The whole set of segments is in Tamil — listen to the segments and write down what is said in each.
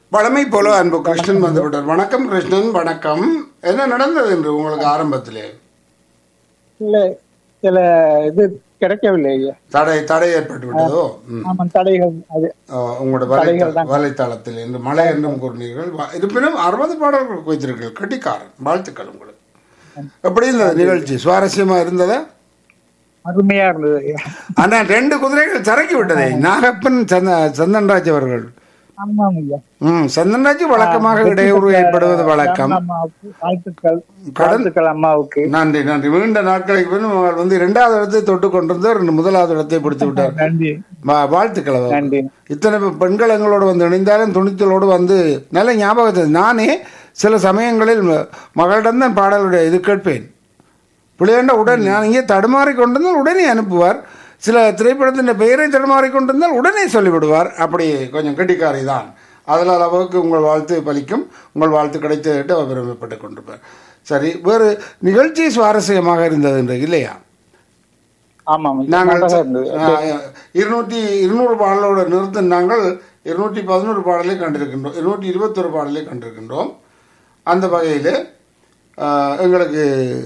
வளமை போல அன்பு கிருஷ்ணன் வந்து விட்டார் வணக்கம் கிருஷ்ணன் வணக்கம் என்ன நடந்தது என்று உங்களுக்கு ஆரம்பத்திலே இல்ல சில இது கிடைக்கவில்லை ஐயா தடை தடை ஏற்பட்டு விட்டதோ ம். ஆமா தடைகள் அது அஹ், உங்களோட வலைத்த வலைத்தளத்தில் இன்று மழை என்றும் கூறினீர்கள் வ- இருப்பினும் அறுபது பாடல்கள் வைத்திருக்கீர்கள் கட்டிக்காரன் வாழ்த்துக்கள் உங்களுக்கு எப்படி இருந்தது நிகழ்ச்சி சுவாரஸ்யமா இருந்ததா அருமையா இருந்தது ஐயா ஆனா ரெண்டு குதிரைகள் சரக்கி விட்டதே நாகப்பன் சந்த சந்தன்ராஜ் அவர்கள் ஆமாம் ஐயா ம் சந்தன்ராஜ் வழக்கமாக இடையூறு ஏற்படுவது வழக்கம் அம்மாவுக்கு வாழ்த்துக்கள் கடன் வாழ்த்துக்கள் அம்மாவுக்கு நன்றி நன்றி நீண்ட நாட்களுக்கு பின் அவர் வந்து இரண்டாவது இடத்தை தொட்டு கொண்டிருந்தார் ரெண்டு முதலாவது இடத்தை பிடித்து விட்டார் நன்றி வா- வாழ்த்துக்கள் அவருக்கு. நன்றி இத்தனை பெ- பெண்கள் எங்களோடு வந்து இணைந்தாலும் துணிச்சலோடு வந்து நல்ல ஞாபகத்தை நானே சில சமயங்களில் ம- மகளிடம் தான் பாடலுடைய இது கேட்பேன் பிள்ளையாண்ட உடனே நான் இங்கே தடுமாறி கொண்டிருந்தால் உடனே அனுப்புவார் சில திரைப்படத்தின் பெயரை தடுமாறி கொண்டிருந்தால் உடனே சொல்லிவிடுவார் அப்படி கொஞ்சம் கெட்டிக்காரி தான் அதில் அளவுக்கு உங்கள் வாழ்த்து பலிக்கும் உங்கள் வாழ்த்து கிடைத்தது அவர் பெருமைப்பட்டுக் கொண்டிருப்பார் சரி வேறு நிகழ்ச்சி சுவாரஸ்யமாக இருந்தது இன்றைக்கு இல்லையா ஆமாம் ஐயா. நாங்கள் நன்றாக இருந்தது ஆஹ், இருநூற்றி இருநூறு பாடலோட நிறுத்த நாங்கள் இருநூற்றி பதினோரு பாடலை கண்டிருக்கின்றோம் இருநூற்றி இருபத்தொரு பாடலை கண்டிருக்கின்றோம் அந்த வகையில் எங்களுக்கு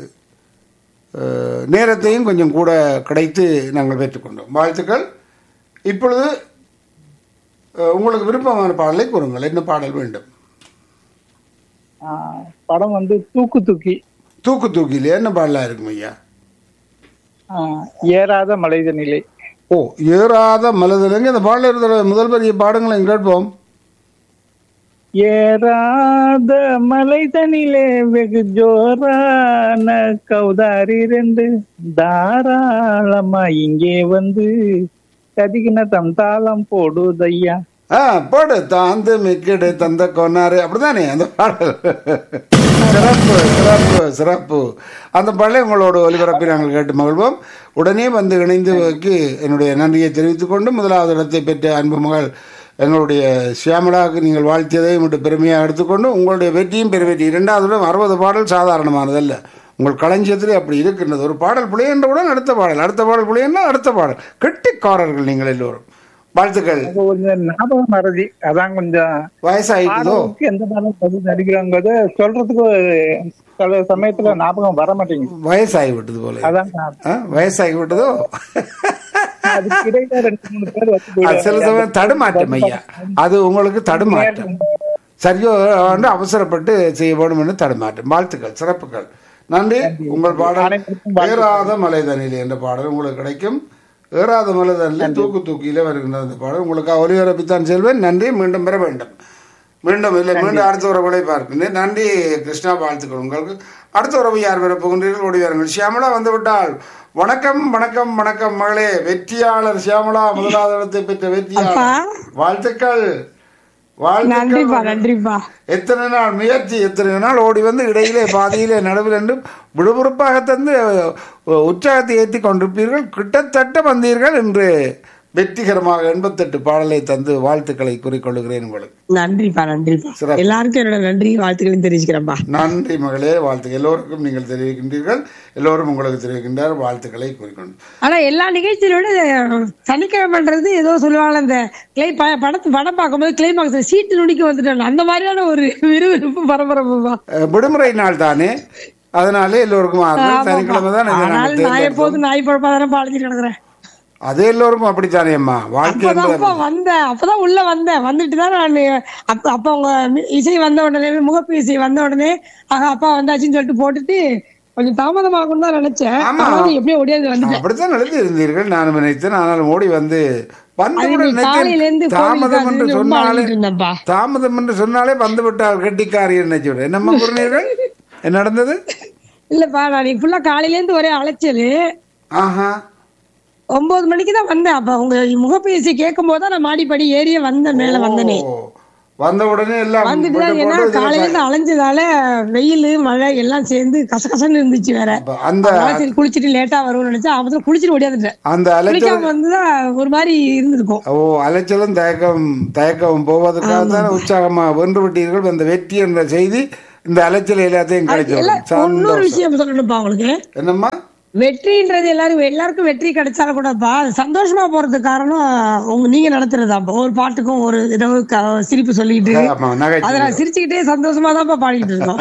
ஆஹ், நேரத்தையும் கொஞ்சம் கூட கிடைத்து நாங்கள் பெற்றுக்கொண்டோம் வாழ்த்துக்கள் இப்பொழுது ஆஹ், உங்களுக்கு விருப்பமான பாடலை கூறுங்கள் என்ன பாடல் வேண்டும் ஆ, படம் வந்து தூக்கு தூக்கி தூக்கு தூக்கிலே என்ன பாடலாக இருக்கும் ஐயா ஆ, ஏறாத மலைத நிலை ஓ ஏறாத மலதிலங்க இந்த பாடல் இருக்கிற முதல் பெரிய பாடங்களை கேட்போம் ஏறாத மலைதனிலே வெகு ஜோரான கௌதாரி ரெண்டு தாராளமா இங்கே வந்து கதிகின தம் தாளம் போடுதையா ஆ போடு தாந்து மிக்கிடு தந்த கொன்னாரு அப்படிதானே அந்த பாடல் சிறப்பு சிறப்பு சிறப்பு அந்த பாடலை உங்களோட ஒலிபரப்பை நாங்கள் கேட்டு மகிழ்வோம் உடனே வந்து இணைந்து வைக்கு என்னுடைய நன்றியை தெரிவித்துக் கொண்டு முதலாவது இடத்தை பெற்ற அன்பு மகள் எங்களுடைய சியாமலாவுக்கு நீங்கள் வாழ்த்தியதை மட்டும் பெருமையாக எடுத்துக்கொண்டு உங்களுடைய வெற்றியும் பெருவெற்றி இரண்டாவது இடம் அறுபது பாடல் சாதாரணமானதல்ல உங்கள் களஞ்சியத்திலே அப்படி இருக்கின்றது ஒரு பாடல் புள்ளி என்றவுடன் அடுத்த பாடல் அடுத்த பாடல் புள்ளி என்றால் அடுத்த பாடல் கெட்டிக்காரர்கள் நீங்கள் எல்லோரும் வாழ்த்துக்கள் அது கொஞ்சம் ஞாபகம் மறதி அதான் கொஞ்சம் வயசாயிட்டதோ பாடலுக்கு எந்த பாடம் பதில் நடிக்கிறாங்கிறத சொல்றதுக்கு சில சமயத்துல ஞாபகம் வர மாட்டேங்குது வயசாகி விட்டது போல அதான் நான் ஆ, வயசாகி விட்டதோ அதுக்கு இடையில ரெண்டு மூணு பேர் வந்து அது சில போயிடுவாங்க. சமயம் தடுமாற்றம் ஐயா அது உங்களுக்கு தடுமாற்றம் சரியோ வந்து அவசரப்பட்டு செய்ய வேண்டும் என்று தடுமாற்றம் வாழ்த்துக்கள் சிறப்புகள் நன்றி உங்கள் பாடல் அனைவருக்கும் ஏறாத மலைதனில் என்ற பாடல் உங்களுக்கு கிடைக்கும் ஏறாத மலைதனில் தூக்கு தூக்கியில வருகின்ற அந்த பாடல் உங்களுக்கு ஒலிபரப்பித்தான் செல்வேன் நன்றி மீண்டும் பெற வேண்டும் மீண்டும் இல்லை மீண்டும் அடுத்த உறவுகளை பார்க்கின்றேன் நன்றி கிருஷ்ணா வாழ்த்துக்கள் உங்களுக்கு அடுத்த உறவு யார் பெற போகின்றீர்கள் ஓடி வாருங்கள் சியாமலா வந்து விட்டால் வணக்கம் வணக்கம் வணக்கம் மகளே வெற்றியாளர் சியாமலா முதலாவது இடத்தை பெற்ற வெற்றியாளர் வாழ்த்துக்கள் நன்றிப்பா வாழ்த்துக்கள் நன்றிப்பா எத்தனை நாள் முயற்சி எத்தனை நாள் ஓடி வந்து இடையிலே பாதியிலே நடுவில் என்றும் விறுவிறுப்பாக தந்து அஹ், உற்சாகத்தை ஏற்றி கொண்டிருப்பீர்கள் கிட்டத்தட்ட வந்தீர்கள் என்று வெற்றிகரமாக எண்பத்தெட்டு பாடலை தந்து வாழ்த்துக்களை கூறிக்கொள்கிறேன் உங்களுக்கு நன்றிப்பா நன்றிப்பா சிறப்பு. எல்லாருக்கும் என்னோட நன்றி வாழ்த்துக்களையும் தெரிவிச்சுக்கிறேன்ப்பா நன்றி மகளே வாழ்த்து எல்லோருக்கும் நீங்கள் தெரிவிக்கின்றீர்கள் எல்லோரும் உங்களுக்கு தெரிவிக்கின்றார் வாழ்த்துக்களை கூறிக்கொண்டு ஆனா எல்லா நிகழ்ச்சியில விட அஹ், சனிக்கிழமைன்றது ஏதோ சொல்லுவாங்க இந்த கிளை ப- படத்து படம் பார்க்கும்போது கிளைமாக்ஸ் சீட்டு நுடிக்க வந்துட்டாங்க அந்த மாதிரியான ஒரு விறுவிறுப்பு பரபரப்புப்பா அஹ், விடுமுறை நாள் தானே அதனாலே எல்லோருக்கும் ஆறுதல் சனிக்கிழமை தான் இதை நாங்கள் ஆனால் நான் தேர்ந்தெடுத்தோம். எப்போதும் நாய் பழப்பா தானே பாடிச்சிட்டு கிடக்குறேன் அது எல்லோருக்கும் அப்படித்தானே அம்மா வாழ்க்கை அப்பதான் என்பது அப்பா வந்தேன் அப்பதான் உள்ள வந்தேன் வந்துட்டு தான் நான் அப்ப அப்ப அவங்க மி- இசை வந்த உடனே முகப்பு இசை வந்த உடனே ஆஹா அப்பா வந்தாச்சுன்னு சொல்லிட்டு போட்டுட்டு கொஞ்சம் தாமதமாகும் தான் நினைச்சேன் ஆமா. ஆனா எப்படியோ ஓடியாது வந்துட்டேன் அப்படித்தான் எழுதி இருந்தீர்கள் நான் நினைத்தேன் ஆனால் ஓடி வந்து அது வந்தவுடன் நீ காலையில இருந்து நினைத்தேன், தாமதம் என்று கோவிலுக்கு ரொம்ப சொன்னாலே அழுதுட்டு இருந்தேன்ப்பா. தாமதம் என்று சொன்னாலே வந்து விட்டால் கெட்டிக்காரி நினைச்சு என்னம்மா கூறினீர்கள் என்ன நடந்தது இல்லப்பா நான் நீ ஃபுல்லா காலையில இருந்து ஒரே அலைச்சல் ஆஹா ஒன்பது மணிக்கு தான் வந்தேன் அப்ப உங்க முகப்பேசி கேட்கும் போது தான் நான் மாடிப்படி ஏறிய வந்தேன் மேல வந்தனே ஓ, வந்த உடனே எல்லாம் வந்துட்டு போட்டு தான் ஏன்னா போட்டு இதுல காலையில இருந்து அலைஞ்சதால வெயில் மழை எல்லாம் சேர்ந்து கசகசன்னு இருந்துச்சு வேற அப்ப அந்த அதனால சரி குளிச்சுட்டு லேட்டா வரும்னு நினைச்சா அப்பதான் குளிச்சுட்டு ஓடியாந்துட்டேன் அந்த அலைச்சல் குளிக்காம வந்துதான் ஒரு மாதிரி இருந்திருக்கும் ஓ அலைச்சலும் தயக்கம் தயக்கம் போவதற்காக தான் உற்சாகமா வென்று விட்டீர்கள் அந்த வெற்றி என்ற செய்தி இந்த அலைச்சல் எல்லாத்தையும் கிடைச்சு எல்லாம் இன்னொரு விஷயம் சொல்லணும்ப்பா உங்களுக்கு என்னம்மா வெற்றின்றது எல்லாரும் எல்லாருக்கும் வெற்றி கிடைச்சாலும் கூடப்பா அது சந்தோஷமா போறதுக்கு காரணம் உங்க நீங்க நடத்துறதாப்பா ஒரு பாட்டுக்கும் ஒரு ஏதோ க- சிரிப்பு சொல்லிட்டு ஆமா அதை நகைச்சுவை நான் சிரிச்சுக்கிட்டே சந்தோஷமா தான்ப்பா பாடிட்டு இருக்கோம்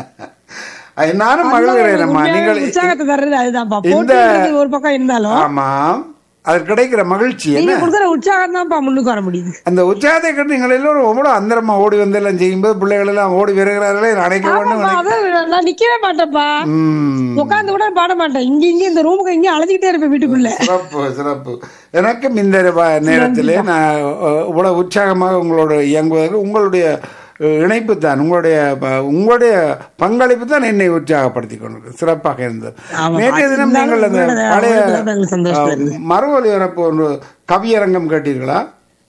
அது நானும் அதுதான் மகிழ்கிறேன் அம்மா உண்மையான நீங்கள் உற்சாகத்தை தர்றது அதுதான்ப்பா இந்த- போட்டின்றது ஒரு பக்கம் இருந்தாலும் ஆமாம் அது கிடைக்கிற மகிழ்ச்சி நீங்க என்ன கொடுக்குற உற்சாகம் தான்ப்பா முன்னுக்கு வர முடியுது அந்த உற்சாகத்தை கண்டு நீங்கள் எல்லோரும் எவ்வளோ அந்தரமா ஓடி வந்து எல்லாம் செய்யும்போது பிள்ளைகள் எல்லாம் ஓடி வருகிறார்களே அணைக்க வேண்டும் ஆமாப்பா, அதான் நான் நிக்கவே மாட்டேன்ப்பா ம், உட்கார்ந்து கூட பாட மாட்டேன் இங்க இங்க இந்த ரூமுக்கு இங்க அழைச்சிக்கிட்டே இருப்பேன் வீட்டுக்குள்ள சிறப்பு சிறப்பு எனக்கும் இந்த வ- நேரத்திலே நான் அஹ், இவ்வளவு உற்சாகமாக உங்களோட இயங்குவதற்கு உங்களுடைய அஹ், இணைப்பு தான் உங்களுடைய ப- உங்களுடைய பங்களிப்பு தான் என்னை உற்சாகப்படுத்தி கொண்டிருக்கு சிறப்பாக இருந்தது ஆமா, நேற்றைய தினம் இருந்தாலும் நீங்கள் அந்த உங்களோட பழைய உங்களுக்கு தான் எங்களுக்கு சந்தோஷமா அஹ், மறு ஒலிபரப்பு ஒன்று கவியரங்கம் கேட்டீர்களா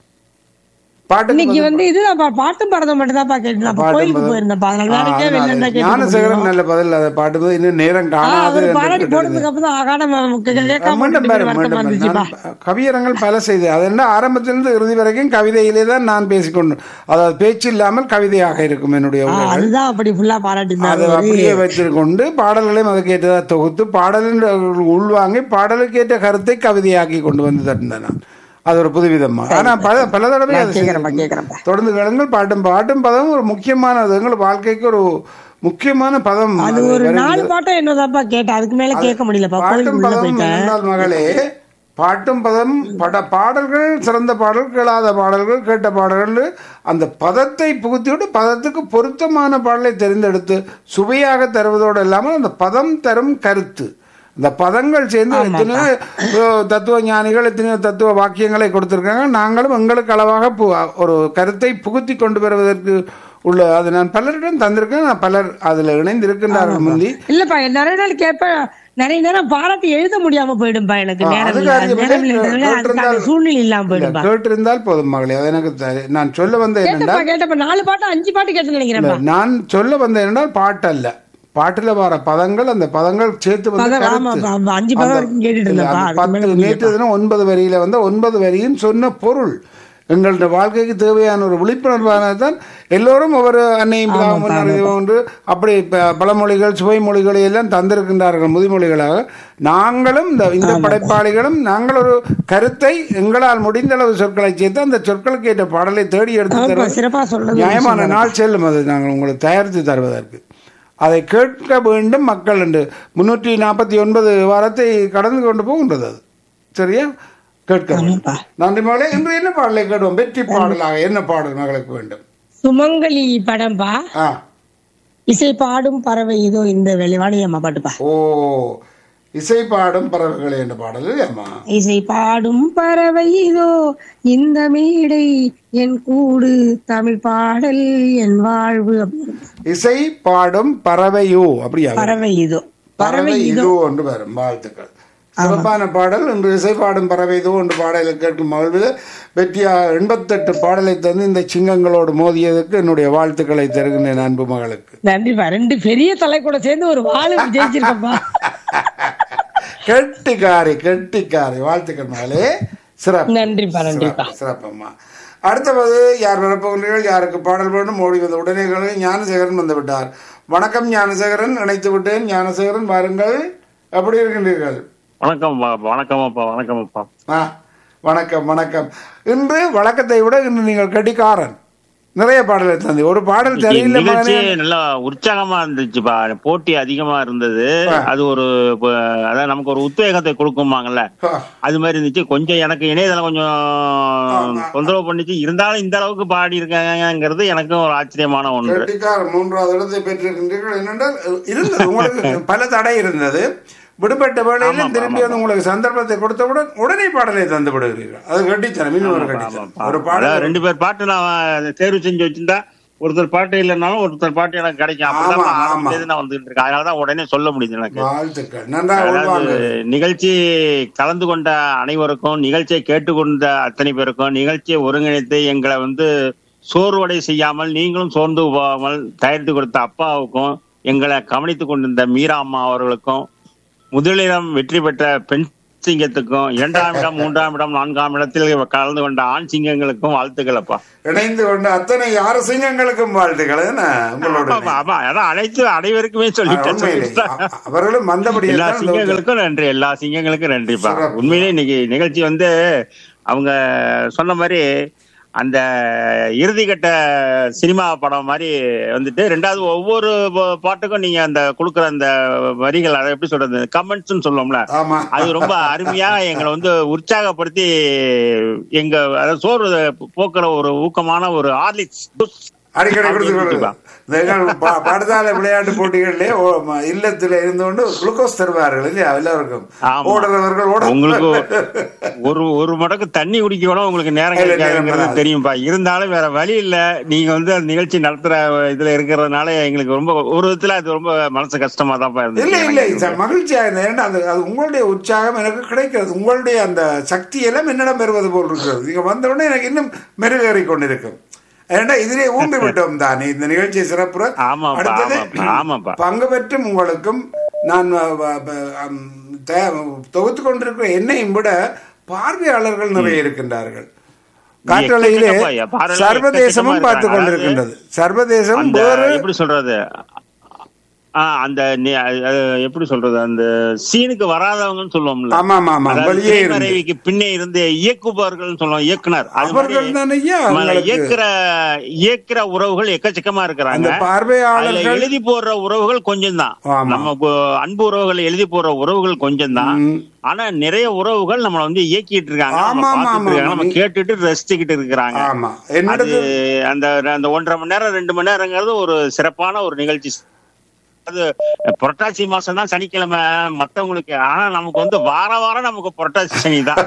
பாட்டு இன்னைக்கு வந்து இதுதான்ப்பா பாட்டும் பரதம் மட்டும் தான்ப்பா கேட்டு நான் பாட்டும் கோயிலுக்கு பரதம். போயிருந்தேன்ப்பா அதனால வேற எங்கேயும் வெளில இருந்தா கேட்டு ஞானசேகரன் நல்ல பதில் அதை பாட்டு இன்னும் நேரம் காணாது அவர் என்று பாராட்டி கேட்டது. போனதுக்கு அப்புறம் தான் ஆகாட கேட்காம மீண்டும் விட்டு பாரு, வருத்தமா மீண்டும் பாரு. இருந்துச்சுப்பா நான் கவியரங்கள் பல செய்து அது என்ன ஆரம்பத்திலிருந்து இறுதி வரைக்கும் கவிதையிலே தான் நான் பேசிக்கொண்டு அதாவது பேச்சு இல்லாமல் கவிதையாக இருக்கும் என்னுடைய ஆ, உரைகள் அதுதான் அப்படி ஃபுல்லா பாராட்டி அதை இருந்தாரு அப்படியே வைத்துக்கொண்டு பாடல்களையும் அதுக்கு ஏற்றதாக தொகுத்து பாடலின் உள்வாங்கி பாடலுக்கேற்ற கருத்தை கவிதையாக்கி கொண்டு வந்து தந்தேன் நான் அது ஒரு புதுவிதமா ஆனா பல பல தடவை நான் அது கேக்குறேன்ப்பா, செய்திருக்கேன். கேக்குறேன்ப்பா. தொடர்ந்து கேளுங்கள் பாட்டும் பாட்டும் பதம் ஒரு முக்கியமானது எங்கள் வாழ்க்கைக்கு ஒரு முக்கியமான பதம் அது அது ஒரு வருகிறது. நாலு பாட்டம் என்னதான்ப்பா கேட்டேன் அதுக்கு மேல கேட்க முடியலப்பா பாட்டும் கோயிலுக்குள்ள பதம் போயிட்டேன் என்றால் மகளே பாட்டும் பதம் பட பாடல்கள் சிறந்த பாடல் கேளாத பாடல்கள் கேட்ட பாடல்கள் அந்த பதத்தை புகுத்திவிட்டு பதத்துக்கு பொருத்தமான பாடலை தெரிந்தெடுத்து சுவையாக தருவதோடு இல்லாமல் அந்த பதம் தரும் கருத்து இந்த பதங்கள் சேர்ந்து எத்தனையோ அஹ், தத்துவ ஞானிகள் எத்தனையோ தத்துவ வாக்கியங்களை கொடுத்திருக்காங்க நாங்களும் எங்களுக்கு அளவாக பு- ஒரு கருத்தை புகுத்தி கொண்டு வருவதற்கு உள்ள அது நான் பலரிடம் தந்திருக்கேன் நான் பலர் அதில் இணைந்திருக்கின்றார்கள் முந்தி இல்லப்பா நிறைய நாள் கேட்பேன் நிறைய நேரம் பாராட்டி எழுத முடியாம போயிடும்பா எனக்கு ஆ, நேரம் அது இல்ல காரியம் நேரம் இல்லை. இல்ல அதுக்கான சூழ்நிலை இல்லாம இல்ல, போயிடும்பா கேட்டிருந்தால் போதும் மகளே அது எனக்கு தெரி- நான் சொல்ல வந்த கேட்டப்பா என்னென்றால் கேட்டப்பா நாலு பாட்டு அஞ்சு பாட்டு கேட்டு நினைக்கிறேன்ப்பா நான் சொல்ல வந்த என்னென்றால் பாட்டு அல்ல பாட்டுல வர பதங்கள் அந்த பதங்கள் சேர்த்து வந்து பதம், கருத்து. ஆமாப்பா, ஆமா, அஞ்சு பதம் அந்த- வரைக்கும் கேட்டுட்டு இல்ல, இருந்தேன்ப்பா. அந்த அதுக்கு மேல பத்து நேற்று தினம் ஒன்பது வரியில வந்து ஒன்பது வரியும் சொன்ன பொருள் எங்களோட வாழ்க்கைக்கு தேவையான ஒரு விழிப்புணர்வான தான் எல்லோரும் ஒவ்வொரு அன்னையும் பிதாவும் அறிவும் என்று அப்படி ப- பழமொழிகள் சுவை மொழிகளை எல்லாம் தந்திருக்கின்றார்கள் முதுமொழிகளாக நாங்களும் இந்த இந்த படைப்பாளிகளும் நாங்கள் ஒரு கருத்தை எங்களால் முடிந்த அளவு சொற்களை சேர்த்து அந்த சொற்களுக்கு ஏற்ற பாடலை தேடி எடுத்து ஆமாப்பா, தருவது சிறப்பா சொல்றது நியாயமான நாள் செல்லும் அது நாங்கள் உங்களுக்கு தயாரித்து தருவதற்கு அதை கேட்க வேண்டும் மக்கள் என்று முன்னூற்றி நாற்பத்தி ஒன்பது வாரத்தை கடந்து கொண்டு போகின்றது அது சரியா கேட்க வேண்டும் ஆமாப்பா. நன்றி மகளே இன்று என்ன பாடலை கேட்போம் வெற்றி பாடலாக என்ன பாடல் மகளுக்கு வேண்டும் சுமங்கலி படம்பா ஆ இசை பாடும் பறவை இதோ இந்த வெளிவாணியம்மா பாட்டுப்பா ஓ இசை பாடும் பறவைகள் என்ற பாடல் இல்லையாம்மா இசை பாடும் பறவை இதோ இந்த மேடை என் கூடு தமிழ் பாடல் என் வாழ்வு அப்படின்னு. இசை பாடும் பறவையோ அப்படியா பறவை இதோ பறவை இதோ என்று வரும் வாழ்த்துக்கள் சிறப்பான பாடல் இன்று இசை பாடும் பறவை இதோ என்று பாடலை கேட்கும் மகிழ்வு வெற்றியா எண்பத்தெட்டு பாடலை தந்து இந்த சிங்கங்களோடு மோதியதற்கு என்னுடைய வாழ்த்துக்களை தருகின்றேன் அன்பு மகளுக்கு நன்றிப்பா ரெண்டு பெரிய தலை கூட சேர்ந்து ஒரு வாழை ஜெயிச்சிருக்கப்பா கெட்டிக்காரி கெட்டிக்காரி வாழ்த்துக்கள் மகளே சிறப்பு நன்றிப்பா நன்றிப்பா சிறப்பு, சிறப்பும்மா அடுத்தது யார் வரப்போகிறீர்கள் யாருக்கு பாடல் வேண்டும் ஓடி வந்த உடனே ஞானசேகரன் வந்து விட்டார் வணக்கம் ஞானசேகரன் இணைத்து விட்டேன் ஞானசேகரன் வாருங்கள் எப்படி இருக்கின்றீர்கள் வணக்கம் வா- வணக்கம் அப்பா வணக்கம் அப்பா ஆ வணக்கம் வணக்கம் இன்று வழக்கத்தை விட இன்று நீங்கள் கட்டிக்காரன் நிறைய பாடலை தந்தி ஒரு பாடல் சரியில்லை நிகழ்ச்சி மகனே. நல்லா உற்சாகமா இருந்துச்சுப்பா போட்டி அதிகமா இருந்தது அது ஒரு ப- அதான் நமக்கு ஒரு உத்வேகத்தை கொடுக்குமாங்கல்ல ஆ, அது மாதிரி இருந்துச்சு கொஞ்சம் எனக்கு இணையதளம் கொஞ்சம் தொந்தரவு பண்ணிச்சு இருந்தாலும் இந்த அளவுக்கு பாடி இருக்காங்கிறது எனக்கும் ஒரு ஆச்சரியமான ஒன்று கட்டிக்காரன் மூன்றாவது இடத்தை பெற்றிருக்கின்றீர்கள் என்னென்றால் இருந்தது உங்களுக்கு பல தடை இருந்தது விடுபட்ட வேளையிலும் திரும்பி வந்து உங்களுக்கு சந்தர்ப்பத்தை கொடுத்தவுடன் உடனே பாடலை தந்து விடுகிறீர்கள் அது கட்டித்தனம் இன்னும் ஒரு கட்டித்தனம் ஒரு அதான் பாடல் ரெண்டு பேர் பாட்டு நான் தேர்வு செஞ்சு வச்சிருந்தா ஒருத்தர் பாட்டு இல்லைனாலும் ஒருத்தர் பாட்டு எனக்கு கிடைக்கும் அப்படிதான் ஆமா, நான் ஆமா. ஆரம்பத்திலேருந்து நான் வந்துட்டு இருக்கேன் அதனாலதான் உடனே சொல்ல முடியுது எனக்கு வாழ்த்துக்கள் நன்றாக அதாவது உள்வாங்க நிகழ்ச்சி கலந்து கொண்ட அனைவருக்கும் நிகழ்ச்சியை கேட்டுக்கொண்ட அத்தனை பேருக்கும் நிகழ்ச்சியை ஒருங்கிணைத்து எங்களை வந்து சோர்வடை செய்யாமல் நீங்களும் சோர்ந்து போகாமல் தயாரித்து கொடுத்த அப்பாவுக்கும் எங்களை கவனித்துக் கொண்டிருந்த மீரா அம்மா அவர்களுக்கும் முதலிடம் வெற்றி பெற்ற பெண் சிங்கத்துக்கும் இரண்டாம் இடம் மூன்றாம் இடம் நான்காம் இடத்தில் கலந்து கொண்ட ஆண் சிங்கங்களுக்கும் வாழ்த்துக்கள் அப்பா இணைந்து கொண்ட அத்தனை யாரு சிங்கங்களுக்கும் வாழ்த்துக்கள் என்ன உங்களோட ஆமா ஆமா அதான் அனைத்து அனைவருக்குமே ஆ, சொல்லிட்டேன் உண்மையிலே. சொல்லிட்டேன். அ- அவர்களும் மந்தபடி எல்லா சிங்கங்களுக்கும் நன்றி எல்லா சிங்கங்களுக்கும் நன்றிப்பா சிறப்பு. உண்மையிலே இன்னைக்கு நிகழ்ச்சி வந்து அவங்க சொன்ன மாதிரி அந்த இறுதிக்கட்ட சினிமா படம் மாதிரி வந்துட்டு ரெண்டாவது ஒவ்வொரு பா- பாட்டுக்கும் நீங்க அந்த கொடுக்குற அந்த வரிகள் அதை எப்படி சொல்றது கமெண்ட்ஸ் சொல்லுவோம்ல ஆமா அது ரொம்ப அருமையா எங்களை வந்து உற்சாகப்படுத்தி எங்க அதாவது சோறு போக்குற ஒரு ஊக்கமான ஒரு ஹார்லிக்ஸ் அடிக்கடி கொடுத்து அப்படி கொடுங்க. இந்த எங்கள் பா- பாடசாலை விளையாட்டு போட்டிகளிலே ஓ- ம- இல்லத்தில் இருந்து கொண்டு குளுக்கோஸ் தருவார்கள் இல்லையா எல்லாருக்கும் ஆமா. ஓடுறவர்கள் ஓட உங்களுக்கு ஒரு ஒரு மடக்கு தண்ணி குடிக்க கூட உங்களுக்கு நேரம் இல்ல, நேரம் கிடைக்காதுங்கிறது வராது. தெரியும்பா இருந்தாலும் வேற வழி இல்ல நீங்க வந்து அந்த நிகழ்ச்சி நடத்துற இதுல இருக்கிறதுனால எங்களுக்கு ரொம்ப ஒரு விதத்துல அது ரொம்ப மனசு கஷ்டமா தான் இல்ல இல்ல இருந்துச்சு சார் மகிழ்ச்சியா இருந்தது ஏன்னா அது அது உங்களுடைய உற்சாகம் எனக்கு கிடைக்கிறது உங்களுடைய அந்த சக்தி எல்லாம் என்னிடம் பெறுவது போல் இருக்கிறது நீங்க வந்த உடனே எனக்கு இன்னும் மெருகேறி கொண்டிருக்கும் ஏன்னா இதிலே ஊம்பி விட்டோம் தானே இந்த நிகழ்ச்சியை சிறப்புற ஆமாப்பா, அடுத்தது ஆமாப்பா, ஆமாப்பா. பங்கு பெற்றும் உங்களுக்கும் நான் வ- வ- வ- அம், தே- தொகுத்து கொண்டிருக்கிற என்னையும் விட பார்வையாளர்கள் நிறைய இருக்கின்றார்கள் காற்றலையிலே எக்கச்சக்கமா, ஐயா. பார்வையாளர்கள் சர்வதேசமும் எக்கச்சக்கமா பார்த்து இருக்காங்க. கொண்டிருக்கின்றது சர்வதேசம் அந்த வேறு எப்படி சொல்றது ஆஹ் அந்த நி- அது- அது எப்படி சொல்றது அந்த சீனுக்கு வராதவங்கன்னு சொல்லுவோம்ல ஆமா ஆமா ஆமா அதாவது வெளியே இருந்து திரைமறைவுக்கு பின்னே இருந்து இயக்குபவர்கள் சொல்லுவோம் இயக்குனர் அது மாதிரி அவர்கள் தானே ஐயா நம்ம உங்களுக்கு இயக்குற இயக்குற உறவுகள் எக்கச்சக்கமா அந்த இருக்கிறாங்க அதுல பார்வையாளர்கள் எழுதி போடுற உறவுகள் கொஞ்சம் தான் ஆமா. நம்ம கு- அன்பு உறவுகள் எழுதி போடுற உறவுகள் கொஞ்சம் தான் ம். ஆனா நிறைய உறவுகள் நம்மள வந்து இயக்கிட்டு இருக்காங்க நம்ம ஆமா, ஆமா, பார்த்துட்டு இருக்காங்க, ஆமா. நம்ம கேட்டுட்டு ரசிச்சுக்கிட்டு இருக்கிறாங்க ஆமா அது என்னோடது அந்த அந்த ஒன்றரை மணி நேரம் ரெண்டு மணி நேரங்கிறது ஒரு சிறப்பான ஒரு நிகழ்ச்சி அது புரட்டாசி மாசம் தான் சனிக்கிழமை மத்தவங்களுக்கு ஆனா நமக்கு வந்து வார வாரம் நமக்கு புரட்டாசி சனி தான்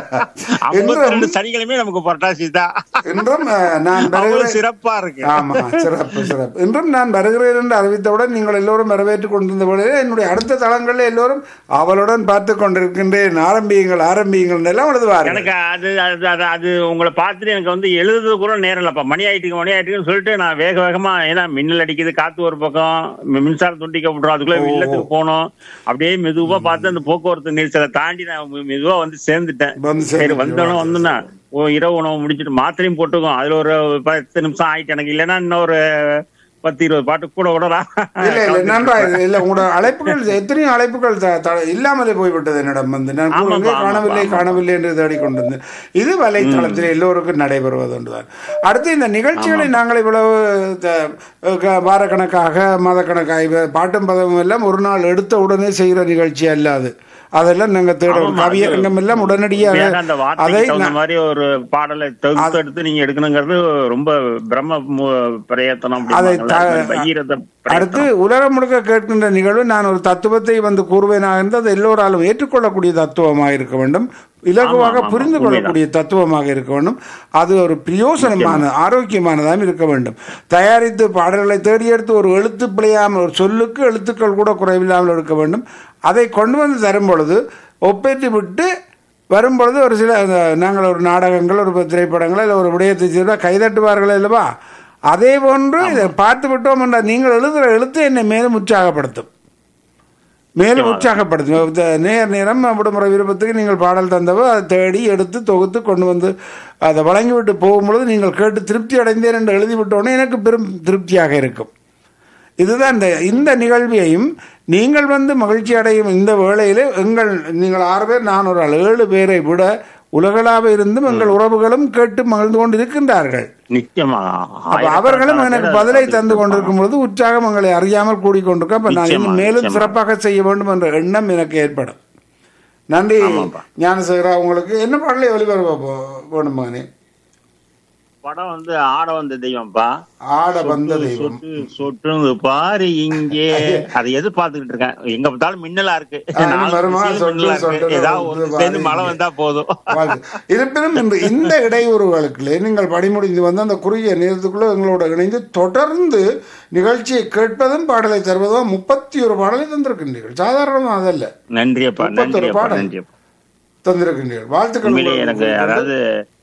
ஐம்பத்தி ரெண்டு சனிக்கிழமை நமக்கு புரட்டாசி தான் இன்றும் அஹ், நான் அவ்வளவு வருகிறேன் சிறப்பா இருக்கு ஆமா சிறப்பு சிறப்பு இன்றும் நான் வருகிறேன் என்று அறிவித்தவுடன் நீங்கள் எல்லோரும் வரவேற்றுக் கொண்டிருந்த பொழுது என்னுடைய அடுத்த தளங்களில் எல்லோரும் அவளுடன் பார்த்து கொண்டிருக்கின்றேன் ஆரம்பியுங்கள் ஆரம்பியுங்கள் எல்லாம் எழுதுவார்கள் எனக்கு அது அது அது அது உங்களை பார்த்துட்டு எனக்கு வந்து எழுதுறது கூட நேரம் இல்லப்பா மணி ஆயிட்டுக்கு மணி ஆயிட்டுக்குன்னு சொல்லிட்டு நான் வேக வேகமா ஏன்னா மின்னல் அடிக்குது காத்து ஒரு பக்கம் மி- மின்சாரம் துண்டிக்க விட்டுரும் அதுக்குள்ள ஓ. இல்லத்துக்கு போனோம் அப்படியே மெதுவா பார்த்து அந்த போக்குவரத்து நெரிசலை தாண்டி நான் மெ- மெதுவா வந்து சேர்ந்துட்டேன் வந்து சரி சேர்ந்து வந்தோம் வந்தோன்னா ஓ இரவு உணவு முடிச்சிட்டு மாத்திரையும் போட்டுக்கோம் அதுல ஒரு பத்து நிமிஷம் ஆயிட்டு எனக்கு இல்லைன்னா இன்னொரு பத்து இருபது பாட்டு கூட விடலாம் இல்ல இல்ல நன்றா இல்ல உங்களோட அழைப்புகள் எத்தனையோ அழைப்புகள் த- த- இல்லாமலே போய்விட்டது என்னிடம் வந்து நான் ஆமாப்பா, கூறுவேன், ஆமாப்பா, காணவில்லை ஆமாப்பா. காணவில்லை என்று தேடிக்கொண்டிருந்தேன் இது வலைத்தளத்தில் எல்லோருக்கும் நடைபெறுவது ஒன்றுதான் அடுத்து இந்த நிகழ்ச்சிகளை நாங்கள் இவ்வளவு த- க- வாரக்கணக்காக மாதக்கணக்காக இவ- பாட்டும் பதமும் எல்லாம் ஒரு நாள் எடுத்த உடனே செய்கிற நிகழ்ச்சி அல்ல அது அதெல்லாம் நாங்க தேடுவோம் ஆமாமா, அது கவியரங்கம் எல்லாம் உடனடியாக உண்மையாக அந்த அதை வார்த்தைக்கு தகுந்த நா- மாதிரி ஒரு பாடலை தொகுத்து எடுத்து நீங்க எடுக்கணுங்கிறது ரொம்ப பிரம்ம மு- பிரயத்தனம் அதை அப்படிம்பாங்கல்ல, த- அது மாதிரி பகீரத அடுத்து பிரயத்தனம். உலகம் முழுக்க கேட்கின்ற நிகழ்வு நான் ஒரு தத்துவத்தை வந்து கூறுவேனாக இருந்தால் அது எல்லோராலும் ஏற்றுக்கொள்ளக்கூடிய தத்துவமாக இருக்க வேண்டும் இலகுவாக ஆமா, ஆமா, புரிந்து உண்மைதான். கொள்ளக்கூடிய தத்துவமாக இருக்க வேண்டும் அது ஒரு பிரயோசனமான ஆரோக்கியமானதாகவும் இருக்க வேண்டும் தயாரித்து பாடல்களை தேடி எடுத்து ஒரு எழுத்து பிழையாமல் ஒரு சொல்லுக்கு எழுத்துக்கள் கூட குறைவில்லாமல் இருக்க வேண்டும் அதை கொண்டு வந்து தரும் பொழுது ஒப்பேற்றி விட்டு வரும்பொழுது ஒரு சில அந்த நாங்கள் ஒரு நாடகங்கள் ஒரு திரைப்படங்கள் இல்லை ஒரு விடயத்தை செய்தால் கைதட்டுவார்கள் அல்லவா அதே போன்று இதை பார்த்து விட்டோம் என்றால் நீங்கள் எழுதுகிற எழுத்து என்னை மேலும் உற்சாகப்படுத்தும் மேலும் உற்சாகப்படுத்தும் இந்த நேர் நேரம் விடுமுறை விருப்பத்துக்கு நீங்கள் பாடல் தந்தவோ அதை தேடி எடுத்து தொகுத்து கொண்டு வந்து அதை வழங்கிவிட்டு போகும்பொழுது நீங்கள் கேட்டு திருப்தி அடைந்தேன் என்று எழுதிவிட்டோன்னே எனக்கு பெரும் திருப்தியாக இருக்கும் இதுதான் இந்த இந்த நிகழ்வையும் நீங்கள் வந்து மகிழ்ச்சி அடையும் இந்த வேளையிலே எங்கள் நீங்கள் ஆறு பேர் நான் ஒரு ஆள் ஏழு பேரை விட உலகளாவ இருந்தும் எங்கள் உறவுகளும் கேட்டு மகிழ்ந்து கொண்டு இருக்கின்றார்கள் நிச்சயமா அப்ப அவர்களும் எனக்கு பதிலை தந்து கொண்டிருக்கும் பொழுது உற்சாகம் எங்களை அறியாமல் கூடிக்கொண்டிருக்க அப்ப நான் நிச்சயமா, இன்னும் மேலும் நிச்சயமா. சிறப்பாக செய்ய வேண்டும் என்ற எண்ணம் எனக்கு ஏற்படும் நன்றி ஆமாப்பா. ஞானசேகரா உங்களுக்கு என்ன பாடலை ஒளிபரப்ப வேணும் மகனே படம் வந்து ஆட வந்த தெய்வம்ப்பா ஆட வந்த தெய்வம் சொட்டு சொட்டு பாரு இங்கே அதை எதிர்பார்த்துக்கிட்டு இருக்கேன் எங்க பார்த்தாலும் மின்னலா இருக்கு ஆ, இன்னும் நாலு வருமா? திசையிலும் சொட்டு, மின்னலா இருக்கு. சொட்டு, ஏதாவது வந்து ஒண்ணு சேர்ந்து பாரு மழை இங்கே. வந்தா போதும் வாழ்த்து. இருப்பினும் இன்று இந்த இடையூறுகளுக்குள்ளே நீங்கள் படிமுடிந்து வந்து அந்த குறுகிய நேரத்துக்குள்ள எங்களோட இணைந்து தொடர்ந்து நிகழ்ச்சியை கேட்பதும் பாடலை தருவதும் முப்பத்தி ஒரு பாடலை தந்திருக்கின்றீர்கள் சாதாரணமா அதல்ல நன்றியப்பா முப்பத்தொரு நன்றியப்பா பாடல். நன்றியப்பா தந்திருக்கின்றீர்கள் வாழ்த்துக்கள் உண்மையிலேயே எனக்கு உங்களுக்கு. அதாவது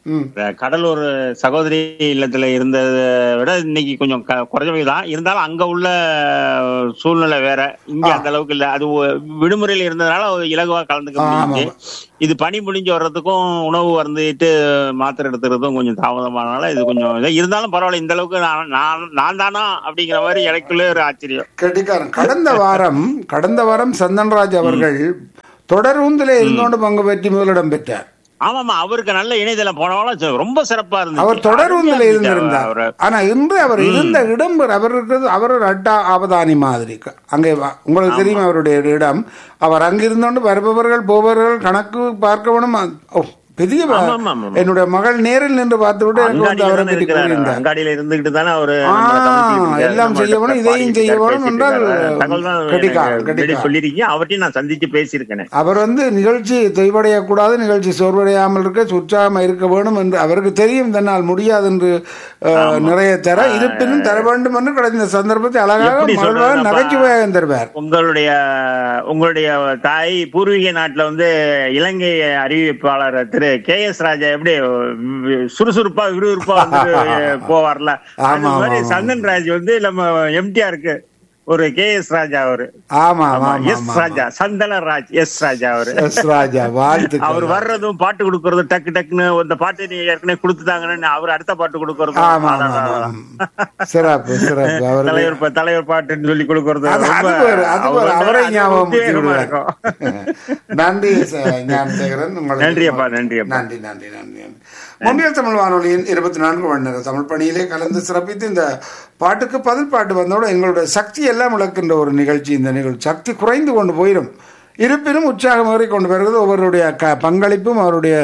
ம் இந்த கடலூர் சகோதரி இல்லத்துல இருந்ததை விட இன்னைக்கு கொஞ்சம் க- குறைஞ்சவை தான் இருந்தாலும் அங்க உள்ள சூழ்நிலை வேற இங்க அந்த அளவுக்கு இல்ல அது ஒ- விடுமுறையில இருந்ததுனால ஒரு இலகுவா கலந்துக்க ஆமா, முடியுது இது பனி முடிஞ்சு வர்றதுக்கும் உணவு வந்துட்டு மாத்திரை எடுத்துறதும் கொஞ்சம் தாமதமானனால இது கொஞ்சம் இதா- இருந்தாலும் பரவாயில்ல இந்த அளவுக்கு நான் நான் நான் தானா அப்படிங்கிற மாதிரி எனக்குள்ளே ஒரு ஆச்சரியம் கெட்டிக்காரன் கடந்த வாரம் கடந்த வாரம் சந்தன்ராஜ் அவர்கள் தொடர் ஊந்திலே இருந்தோண்டு பங்கு பெற்றி முதலிடம் பெற்றார் ஆமாமா அவருக்கு நல்ல இணையதளம் போனவாலும் ரொம்ப சிறப்பா இருந்துச்சு அவர் தொடர் அருமையா ஊந்தில் இருந்துச்சு இருந்திருந்தார் அவரு. ஆனா இன்று அவர் இருந்த இடம் வேறு. அவர் இருக்கிறது அவர் ஒரு அட்டா ஆபதானி மாதிரி அங்கே வ- உங்களுக்கு தெரியும் அவருடைய இடம் அவர் அங்கிருந்தோண்டு வருபவர்கள் போபவர்கள் கணக்கு பார்க்க வேணும் ஓ, பெரிய வ- ஆமா, ஆமா, ஆமா. என்னுடைய மகள் நேரில் நின்று பார்த்து விட்டு எனக்கு வந்து அங்காடியில அவரை தானே பற்றி இருக்கிறாரு. கூறியிருந்தார் அங்காடியில இருந்துகிட்டு தானே அவரு ஆ, நம்மளை கவனிச்சுக்கிட்டு இருக்காரு. எல்லாம் நம்மள்ட்ட செய்ய வேணும், இதையும் பாடிட்டு செய்ய இருக்காரு, வேணும் பேசிட்டு என்றால் இருக்காரு. தகவல் தான் கெட்டிக்காரன், எனக்கு கெட்டிக்காரன். வெளியே சொல்லியிருக்கீங்க அவர்ட்டையும் நான் சந்திச்சு பேசியிருக்கேன் அவர் வந்து நிகழ்ச்சி தொய்வடையக்கூடாது நிகழ்ச்சி சோர்வடையாமல் இருக்க உற்சாகமா இருக்க வேணும் என்று அவருக்கு தெரியும் தன்னால் முடியாது என்று அஹ், நிறைய தர இருப்பினும் தர வேண்டும் என்று கிடைத்த சந்தர்ப்பத்தை அழகாக எப்படி மகிழ்வாக சொல்றதுன்னா, நகைச்சுவையாக தருவார் உங்களுடைய உங்களுடைய தாய் பூர்வீக நாட்டுல வந்து இலங்கை அறிவிப்பாளர் திரு கே எஸ் ராஜா எப்படி வி- சுறுசுறுப்பா விறுவிறுப்பா வந்து போவார்ல ஆமா, அது மாதிரி ஆமா, சந்தன் ராஜ் வந்து நம்ம எம்டிஆருக்கு ஒரு கே எஸ் ராஜா அவரு ஆமா ஆமா எஸ் ஆமா ராஜா சந்தன ராஜ் எஸ் ராஜா அவரு எஸ் ராஜா அவர் வாழ்த்துக்கள் வர்றதும் பாட்டு கொடுக்கறதும் டக்கு டக்குன்னு இந்த பாட்டு நீ ஏற்கனவே கொடுத்துட்டாங்கன்னு அவர் அடுத்த பாட்டு கொடுக்கறதும் ஆமா ஆமா ஆமா சிறப்பு சிறப்பு அவர் தலைவர் பா- தலைவர் பாட்டுன்னு சொல்லி கொடுக்கறது அது அது ரொம்ப- வேறு, அது அவர் வேறு. வந்து அவரை அது ஞாபகம் உத்வேகமா ஊட்டி இருக்கும். விடுவார். நன்றி ச- ஞானசேகரன் உங்களுக்கு நன்றி அப்பா, நன்றி அப்பா. நன்றி நன்றி நன்றி நன்றி. முன்னில் தமிழ் வானொலியின் இருபத்தி நான்கு மணி நேர தமிழ் பணியிலே கலந்து சிறப்பித்து இந்த பாட்டுக்கு பதில் பாட்டு வந்தோட எங்களுடைய சக்தி எல்லாம் இழக்கின்ற ஒரு நிகழ்ச்சி இந்த நிகழ்ச்சி சக்தி குறைந்து கொண்டு போயிடும் இருப்பினும் உற்சாகம் ஏறி கொண்டு வருகிறது ஒவ்வொருடைய க பங்களிப்பும் அவருடைய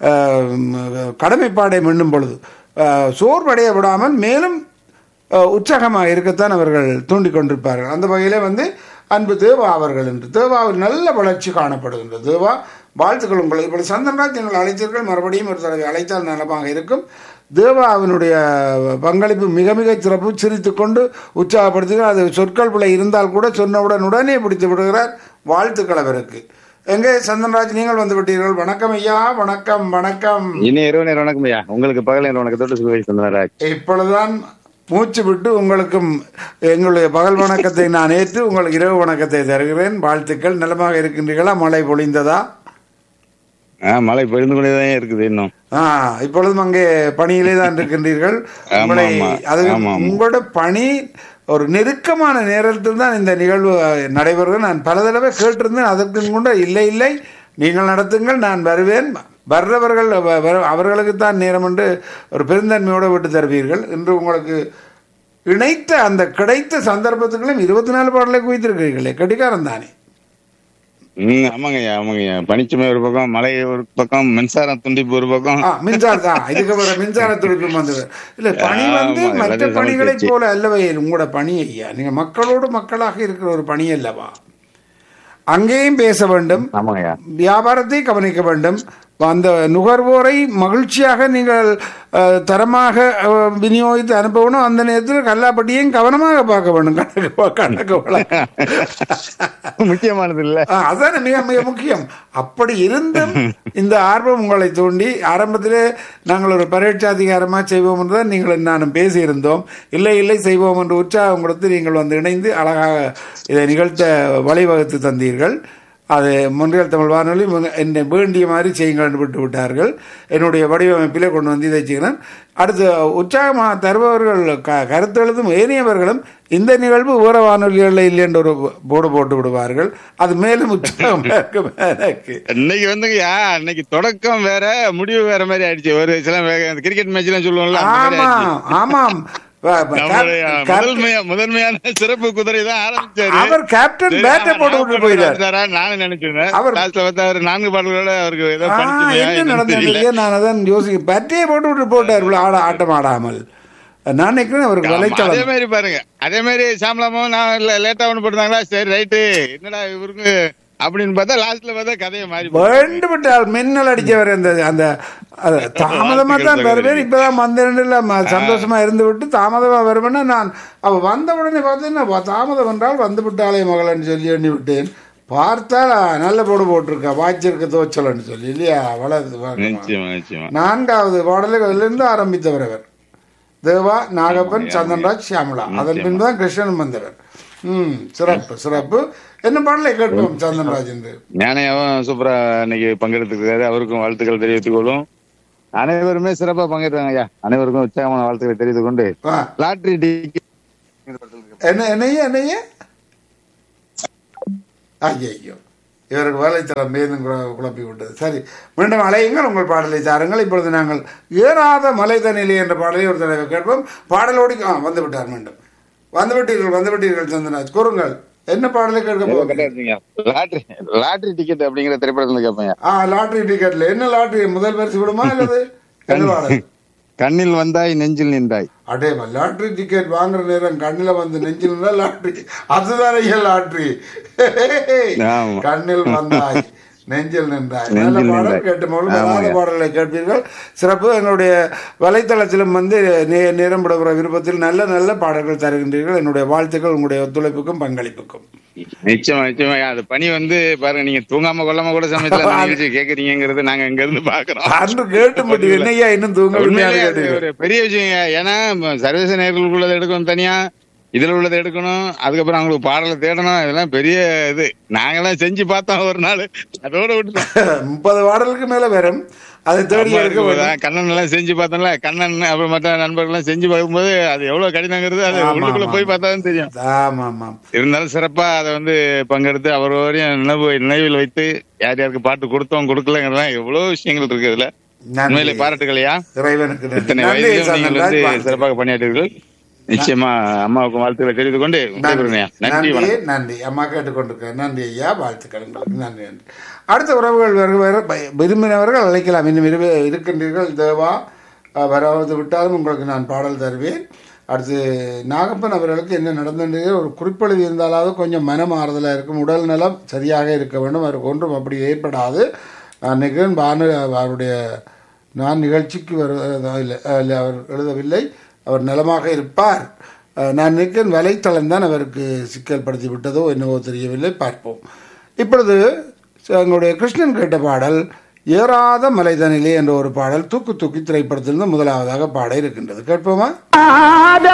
அஹ், கடமைப்பாடை மின்னும் பொழுது அஹ், சோர்வடைய விடாமல் மேலும் அஹ், உற்சாகமாக இருக்கத்தான் அவர்கள் தூண்டிக் கொண்டிருப்பார்கள் அந்த வகையிலே வந்து அன்பு தேவா அவர்கள் என்று தேவாவில் நல்ல வளர்ச்சி காணப்படுகின்றது தேவா வாழ்த்துக்கள் உங்களை இப்படி சந்தன்ராஜ் எங்கள் அழைத்தீர்கள் மறுபடியும் ஒரு தடவை அழைத்தால் நலமாக இருக்கும் தேவா அவனுடைய பங்களிப்பு மிக மிக சிறப்பு சிரித்து கொண்டு உற்சாகப்படுத்துகிறார் அது சொற்கள் பிழை இருந்தால் கூட சொன்னவுடன் உடனே பிடித்து விடுகிறார் வாழ்த்துக்கள் அவருக்கு எங்கே சந்தன்ராஜ் நீங்கள் வந்து விட்டீர்கள் வணக்கம் ஐயா வணக்கம் வணக்கம் இனி இரவு நேரம் வணக்கம் ஐயா உங்களுக்கு பகல் நேரம் வணக்கத்தோடு சுகவை சொன்னாராஜ் இப்பொழுதுதான் மூச்சு விட்டு உங்களுக்கும் எங்களுடைய பகல் வணக்கத்தை நான் ஏற்று உங்களுக்கு இரவு வணக்கத்தை தருகிறேன் வாழ்த்துக்கள் நலமாக இருக்கின்றீர்களா மழை பொழிந்ததா ஆஹ் மழை பொழிந்து கொண்டேதான் இருக்குது இன்னும் ஆ இப்பொழுதும் அங்கே பணியிலே தான் இருக்கின்றீர்கள் ஆமா, உங்களை ஆமா. அது ஆமா, ஆமா. உங்களோட பணி ஒரு நெருக்கமான நேரத்தில் தான் இந்த நிகழ்வு அஹ், நடைபெறுகிறது நான் பல தடவை கேட்டிருந்தேன் அதற்கு கூட இல்லை இல்லை நீங்கள் நடத்துங்கள் நான் வருவேன் வர்றவர்கள் வ- வ- அவர்களுக்கு தான் நேரம் என்று ஒரு பெருந்தன்மையோடு விட்டு தருவீர்கள் இன்று உங்களுக்கு இணைத்த அந்த கிடைத்த சந்தர்ப்பத்துக்களும் இருபத்தி நாலு பாடலை குவித்திருக்கிறீர்களே கட்டிக்காரன் தானே ம் ஆமாங்க ஐயா ஆமாங்க ஐயா பனிச்சுமை ஒரு பக்கம் மழை ஒரு பக்கம் மின்சாரம் துண்டிப்பு ஒரு பக்கம் ஆ, மின்சாரம் தான் இதுக்கு வர மின்சார துடிப்பும் வந்தது இல்ல பணி வந்து ஆமா, மற்ற எல்லாத்தையும் பணிகளைப் சமைச்சு போல அல்லவே உங்களோட பணி ஐயா நீங்க மக்களோடு மக்களாக இருக்கிற ஒரு பணி அல்லவா அங்கேயும் பேச வேண்டும் ஆமாங்க ஐயா வியாபாரத்தை கவனிக்க வேண்டும் அந்த நுகர்வோரை மகிழ்ச்சியாக நீங்கள் அஹ், தரமாக அஹ், விநியோகித்து அனுப்பணும் அந்த நேரத்தில் கல்லாப்பட்டியையும் கவனமாக பார்க்க வேண்டும் கணக்கு வா- கணக்கு வழக்கு முக்கியமானது இல்ல ஆ, அதானே மிக மிக முக்கியம் அப்படி இருந்தும் இந்த ஆர்வம் உங்களை தூண்டி ஆரம்பத்திலே நாங்கள் ஒரு பரீட்சாதிகாரமாக செய்வோம் என்று தான் நீங்கள் நானும் பேசியிருந்தோம் இல்லை இல்லை செய்வோம் என்று உற்சாகம் கொடுத்து நீங்கள் வந்து இணைந்து அழகாக இதை நிகழ்த்த வழிவகுத்து தந்தீர்கள் அது முன்றியல் தமிழ் வானொலி மிக- என்னை வேண்டிய மாதிரி செய்யுங்கள் விட்டு விட்டார்கள் என்னுடைய வடிவமைப்பிலே கொண்டு வந்து இதை செய்கிறேன் அடுத்து உற்சாகமாக தருபவர்கள் க கருத்து எழுதும் ஏனையவர்களும் இந்த நிகழ்வு ஊர வானொலிகளில் இல்லை என்று ஒரு போர்டு போட்டு விடுவார்கள் அது மேலும் உற்சாகமாக இருக்கும் எனக்கு இன்னைக்கு வந்துங்கய்யா இன்னைக்கு தொடக்கம் வேற முடிவு வேற மாதிரி ஆயிடுச்சு ஒரு சில கிரிக்கெட் மேட்ச் எல்லாம் சொல்லுவோம்ல அந்த மாதிரி ஆமா ஆயிடுச்சு. ஆமாம் வ- வ- நம்மளுடைய கேப்- கேப்- முதன்மையா முதன்மையான சிறப்பு குதிரை தான் ஆரம்பிச்சாரு அவர் கேப்டன் சரி, பேட்டை ஆமா, போட்டு நான் விட்டு போயிட்டார் ஆரம்பிச்சாரா? நானும் நினைச்சிருந்தேன் அவர்- லாஸ்ட்ல பார்த்தா அவர் நான்கு பாடல்களோட அவருக்கு ஏதோ ஆ, பணிச்சுமையா என்ன என்னன்னு நடந்தது தெரியல இல்லையா நான் அதான் யோசிக்க பேட்டையை போட்டு விட்டு போட்டார் இவ்வளவு ஆட ஆட்டம் ஆடாமல் நான் நினைக்கிறேன் அவருக்கு ஆமா, அதே வலைத்தளம் மாதிரி பாருங்க அதே மாதிரி சாமலாமும் நான் இல்ல லேட்டா ஒண்ணு போட்டாங்களா சரி ரைட்டு என்னடா இவருக்கு அப்படின்னு பார்த்தா லாஸ்ட்ல பார்த்தா கதையை மாறி போச்சு. வேண்டு விட்டால் மின்னல் அடிச்சவர் அந்த அந்த அது தாமதமா தான் வருவேன் இப்பதான் வந்தேன் சந்தோஷமா இருந்து விட்டு தாமதமா வருவேன்னா நான் அவ வந்த உடனே பார்த்தீங்கன்னா வ- தாமதம் என்றால் வந்து விட்டாளே மகளன்னு சொல்லி எண்ணி விட்டேன் பார்த்தால் நல்ல போடு போட்டிருக்கா வாய்ச்சிருக்க தோச்சலன்னு சொல்லி இல்லையா வளருது பாருங்க. நிச்சயமா நிச்சயமா நான்காவது பாடலிலிருந்து ஆரம்பித்தவர் அவர் தேவா நாகப்பன் சந்தன்ராஜ் சியாமலா அதன் பின்பு தான் கிருஷ்ணன் வந்தவர் ம் சிறப்பு சிறப்பு என்ன பாடலை கேட்போம் சந்தன்ராஜ் என்று ஞானையாவும் சூப்பரா இன்னைக்கு பங்கெடுத்துக்கிறாரு அவருக்கும் வாழ்த்துக்கள் தெரிவித்துக் கொள்ளும் அனைவருமே சிறப்பா பங்கேற்றாங்க ஐயா அனைவருக்கும் உற்சாகமான வாழ்த்துக்களை தெரிவித்துக் கொண்டு வா லாட்டரி டிக்கெட் என்ன என்னைய என்னைய ஐயோ இவருக்கு வலைத்தளம் மேலும் குழ- குழப்பி விட்டது சரி மீண்டும் அலையுங்கள் உங்கள் பாடலை தாருங்கள் இப்பொழுது நாங்கள் ஏறாத மலைதனிலே என்ற பாடலை ஒரு தடவை கேட்போம் பாடலோடி ஆ வந்து விட்டார் மீண்டும் வந்து விட்டீர்கள் வந்து விட்டீர்கள் சந்தனாஜ் கூறுங்கள் என்ன பாடலை கேட்க போகிறீங்க லாட்டரி லாட்டரி டிக்கெட் அப்படிங்கிற திரைப்படத்துல கேட்பேன் ஆ லாட்டரி டிக்கெட்ல என்ன லாட்டரி முதல் பரிசு விடுமா அல்லது என்ன பாடல் கண்ணில் வந்தாய் நெஞ்சில் நின்றாய் அடே லாட்டரி டிக்கெட் வாங்குற நேரம் கண்ணில் வந்து நெஞ்சில் இருந்தா லாட்டரி அதுதான் ஐயா லாட்டரி ஆமா. கண்ணில் வந்தாய் நெஞ்சில் நின்றாய் நல்ல நெஞ்சில் பாடல் நின்றாய். கேட்டு மொழி ஆமாங்க. பாடலை கேட்பீர்கள் சிறப்பு என்னுடைய வலைத்தளத்திலும் வந்து நே- நேரம்படுகிற விருப்பத்தில் நல்ல நல்ல பாடல்கள் தருகின்றீர்கள் என்னுடைய வாழ்த்துக்கள் உங்களுடைய ஒத்துழைப்புக்கும் பங்களிப்புக்கும் நிச்சயமா நிச்சயமா அது பணி வந்து பாருங்க நீங்க தூங்காம கொள்ளாம கூட சமயத்துல அந்த நிகழ்ச்சி கேக்குறீங்கிறது நாங்க இங்க இருந்து பாக்குறோம் அன்று கேட்டு மட்டும் என்னையா இன்னும் தூங்க உண்மையிலேயே அது ஒரு பெரிய விஷயம் ஏன்னா ம, சர்வதேச நேர்களுக்கு உள்ளதை எடுக்கணும் தனியா இதுல உள்ளதை எடுக்கணும் அதுக்கப்புறம் அவங்களுக்கு பாடலை தேடணும் இதெல்லாம் பெரிய இது நாங்கெல்லாம் செஞ்சு பார்த்தோம் ஒரு நாள் அதோட விட்டுட்டோம் முப்பது பாடலுக்கு மேல வரும் அதை தேடி அம்மா எடுக்க வேண்டும் இருக்கும்போது, கண்ணன் எல்லாம் செஞ்சு பார்த்தோம்ல கண்ணன் அப்புறம் மற்ற நண்பர்கள் எல்லாம் செஞ்சு பார்க்கும்போது அது எவ்வளவு கடினங்கிறது அது ஆமா, உள்ளுக்குள்ள ஆமா. போய் பார்த்தா தான் தெரியும் ஆமா ஆமாம் இருந்தாலும் சிறப்பா அதை வந்து பங்கெடுத்து அவரோரையும் நினைவு நினைவில் வைத்து யார் யாருக்கு பாட்டு கொடுத்தோம் கொடுக்கலங்கிறதெல்லாம் எவ்வளவு விஷயங்கள் இருக்கு இதுல நன்றி. உண்மையிலே பாராட்டுகளையா இறைவனுக்கு நன்றி. இத்தனை நன்றி வயதிலும் நீங்கள் சந்தன்ராஜ் வந்து வாழ்த்துக்கள். சிறப்பாக பணியாற்றீர்கள் நிச்சயமா அம்மாவுக்கு வாழ்த்துக்களை தெரிவித்துக் கொண்டு விடைபெறுகிறேன். நன்றி நன்றி வணக்கம் நன்றி அம்மா கேட்டுக்கொண்டிருக்கிறேன் நன்றி ஐயா வாழ்த்துக்கள் உங்களுக்கு நன்றி நன்றி அடுத்த உறவுகள் வருகிற விரும்பினவர்கள் அழைக்கலாம் இன்னும் இரு இருக்கின்றீர்கள் தேவா அஹ், வராது விட்டாலும் உங்களுக்கு நான் பாடல் தருவேன் அடுத்து நாகப்பன் அவர்களுக்கு என்ன நடந்தது ஒரு குறிப்பெழுதி இருந்தாலாவது கொஞ்சம் மனம் ஆறுதலாக இருக்கும் உடல் நலம் சரியாக இருக்க வேண்டும் அவருக்கு ஒன்றும் அப்படி ஏற்படாது நான் நிகழ் பானு அவருடைய நான் நிகழ்ச்சிக்கு வரு இல்லை இல்லை அவர் எழுதவில்லை அவர் நலமாக இருப்பார் அஹ், நான் நிற்கிறேன் வலைத்தளம் தான் அவருக்கு சிக்கல் படுத்தி விட்டதோ என்னவோ தெரியவில்லை பார்ப்போம் இப்பொழுது எங்களுடைய கிருஷ்ணன் கேட்ட பாடல் ஏறாத மலைதனிலே என்ற ஒரு பாடல் தூக்கு தூக்கி திரைப்படத்திலிருந்து முதலாவதாக பாட இருக்கின்றது கேட்போமா